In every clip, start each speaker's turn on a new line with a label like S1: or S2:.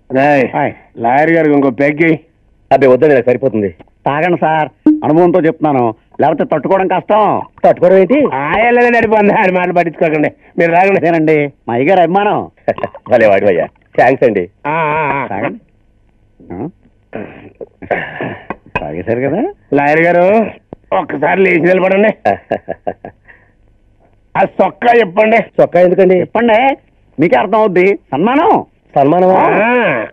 S1: Hi.
S2: Lawyer గారికి ఇంకో Peggy
S1: అబ్బాయి వద్దండి నాకు సరిపోతుంది
S3: తాగండి సార్ అనుభవంతో చెప్తున్నాను లేకపోతే తట్టుకోవడం కష్టం
S1: తట్టుకోవడం ఏంటి
S2: ఆయల్లగా నడిపోంది ఆయన మాట పట్టించుకోకండి మీరు రాగండి
S3: అదేనండి మా అయ్యగారు అభిమానం
S1: భలే వాడి అయ్యా థ్యాంక్స్ అండి
S2: ఆ, ఆ, ఆ.
S3: తాగండి ఆ? తాగేశారు కదా
S2: లాయర్ గారు ఒక్కసారి లేచి నిలబడండి ఆ సొక్కా చెప్పండి
S1: చొక్కా ఎందుకండి
S3: చెప్పండి మీకే అర్థం అవుద్ది సన్మానం
S1: సన్మానమా
S2: ఆ,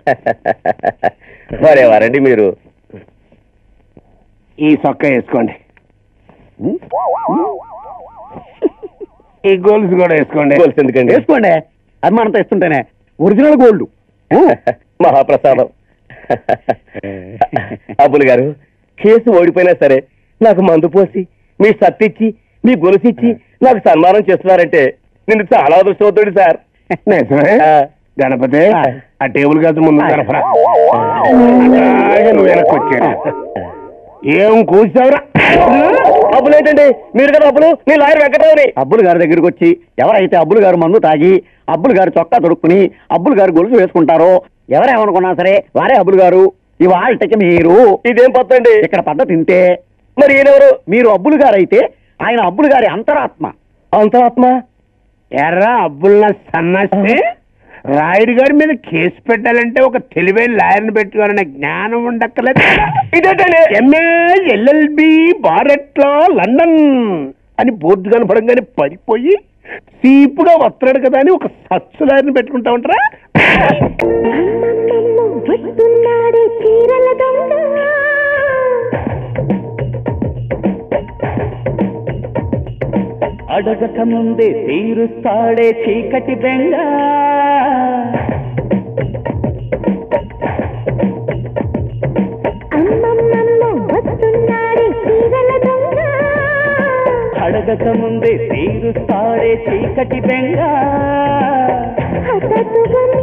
S1: మరే వారండి మీరు
S2: ఈ సొక్కా వేసుకోండి
S3: ఉం?
S2: ఈ గోల్స్ కూడా వేసుకోండి
S1: గోల్స్ ఎందుకండి
S3: వేసుకోండి అభిమానంతో ఇస్తుంటేనే ఒరిజినల్ గోల్డ్
S1: మహాప్రసాదం అబ్బులు గారు కేసు ఓడిపోయినా సరే నాకు మందు పోసి మీ సత్తిచ్చి మీ గొలుసిచ్చి నాకు సన్మానం చేస్తున్నారంటే నిన్ను చాలా అదృష్టవుతాడు సార్
S2: నిజమే
S1: ఆ.
S2: గణపతి ఆ టేబుల్ కాదు ముందు జరపరా అలాగే నువ్వు వెనక్కి వచ్చాడు ఏం కూర్చావురా
S1: అబ్బులు ఏంటండి మీరు కదా అబ్బులు నీ లాయర్ వెంకటరావుని
S3: అబ్బులు గారి దగ్గరికి వచ్చి ఎవరైతే అబ్బులు గారు మందు తాగి అబ్బులు గారు చొక్కా దొరుకుని అబ్బులు గారు గొలుసు వేసుకుంటారో ఎవరేమనుకున్నా సరే వారే అబ్బులు గారు ఇవాళకి మీరు
S1: ఇదేం పత్తండి
S3: ఇక్కడ పద్ధతి తింటే
S1: మరి ఈయనెవరు
S3: మీరు అబ్బులు గారు అయితే ఆయన అబ్బులు గారి అంతరాత్మ
S1: అంతరాత్మ
S2: ఎర్ర అబ్బుల్న సన్నస్తే రాయుడు గారి మీద కేసు పెట్టాలంటే ఒక తెలివైన లాయర్ని పెట్టుకోవాలనే జ్ఞానం ఉండక్కలేదు
S1: ఇదేంటండి
S2: ఎంఏ ఎల్ఎల్బి బారెట్లో లండన్ అని బోర్డు కనపడంగానే పడిపోయి చీపుగా వస్తున్నాడు కదా అని ఒక సచ్చు లాయర్ని పెట్టుకుంటా ఉంటారా
S4: అమ్మమ్మమ్మ వస్తున్నాడే చీరల దొంగ
S3: అడగక ముందే తీరుస్తాడే చీకటి బెంగ
S4: అమ్మమ్మమ్మ వస్తున్నాడే చీరల దొంగ
S3: అడగక ముందే తీరుస్తాడే చీకటి బెంగ
S4: హఠాత్తుగా నీ